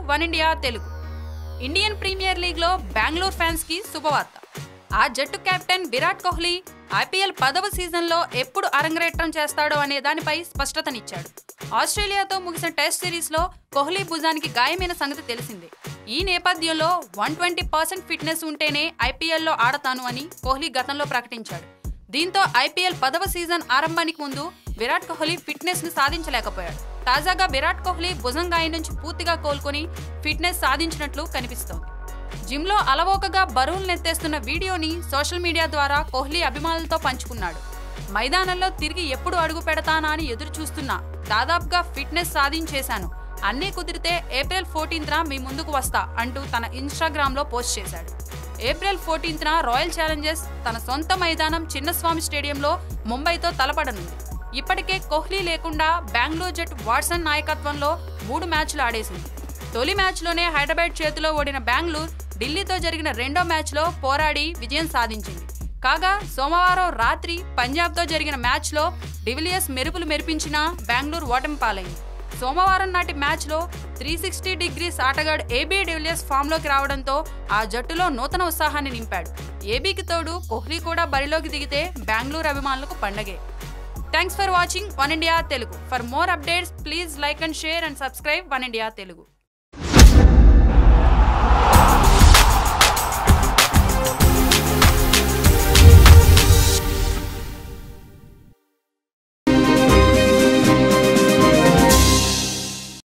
one India Telugu Indian Premier లీగ్లో బెంగళూరు ఫ్యాన్స్కి శుభవార్త ఆ జట్టు కెప్టెన్ విరాట్ కోహ్లీ ఐపీఎల్ పదవ సీజన్లో ఎప్పుడు అరంగేట్రం చేస్తాడో అనే దానిపై స్పష్టతనిచ్చాడు ఆస్ట్రేలియాతో ముగిసిన టెస్ట్ సిరీస్లో కోహ్లీ భుజానికి గాయమైన సంగతి తెలిసిందే ఈ నేపథ్యంలో వన్ ట్వంటీ పర్సెంట్ ఫిట్నెస్ ఉంటేనే ఐపీఎల్లో ఆడతాను అని కోహ్లీ గతంలో ప్రకటించాడు దీంతో ఐపీఎల్ పదవ సీజన్ ఆరంభానికి ముందు విరాట్ కోహ్లీ ఫిట్నెస్ ని సాధించలేకపోయాడు తాజాగా విరాట్ కోహ్లీ భుజం గాయం నుంచి పూర్తిగా కోలుకొని ఫిట్నెస్ సాధించినట్లు కనిపిస్తోంది జిమ్లో అలవోకగా బరువులు నెత్తేస్తున్న వీడియోని సోషల్ మీడియా ద్వారా కోహ్లీ అభిమానులతో పంచుకున్నాడు మైదానంలో తిరిగి ఎప్పుడు అడుగు పెడతానా అని ఎదురు చూస్తున్నా దాదాపుగా ఫిట్నెస్ సాధించేశాను అన్నీ కుదిరితే ఏప్రిల్ ఫోర్టీన్త్న మీ ముందుకు వస్తా అంటూ తన ఇన్స్టాగ్రామ్లో పోస్ట్ చేశాడు ఏప్రిల్ ఫోర్టీన్త్న రాయల్ ఛాలెంజర్స్ తన సొంత మైదానం చిన్నస్వామి స్టేడియంలో ముంబైతో తలపడనుంది ఇప్పటికే కోహ్లీ లేకుండా బెంగళూరు జట్టు వాట్సన్ నాయకత్వంలో మూడు మ్యాచ్లు ఆడేసింది తొలి మ్యాచ్లోనే హైదరాబాద్ చేతిలో ఓడిన బెంగళూరు ఢిల్లీతో జరిగిన రెండో మ్యాచ్లో పోరాడి విజయం సాధించింది కాగా సోమవారం రాత్రి పంజాబ్తో జరిగిన మ్యాచ్లో డివిలియర్స్ మెరుపులు మెరిపించిన బెంగళూరు ఓటమి పాలైంది సోమవారం నాటి మ్యాచ్లో త్రీ సిక్స్టీ డిగ్రీస్ ఆటగాడు ఏబీ డివిలియర్స్ ఫామ్లోకి రావడంతో ఆ జట్టులో నూతన ఉత్సాహాన్ని నింపాడు ఏబీకి తోడు కోహ్లీ కూడా బరిలోకి దిగితే బెంగళూరు అభిమానులకు పండగే thanks for watching one India Telugu for more updates please like and share and subscribe one India Telugu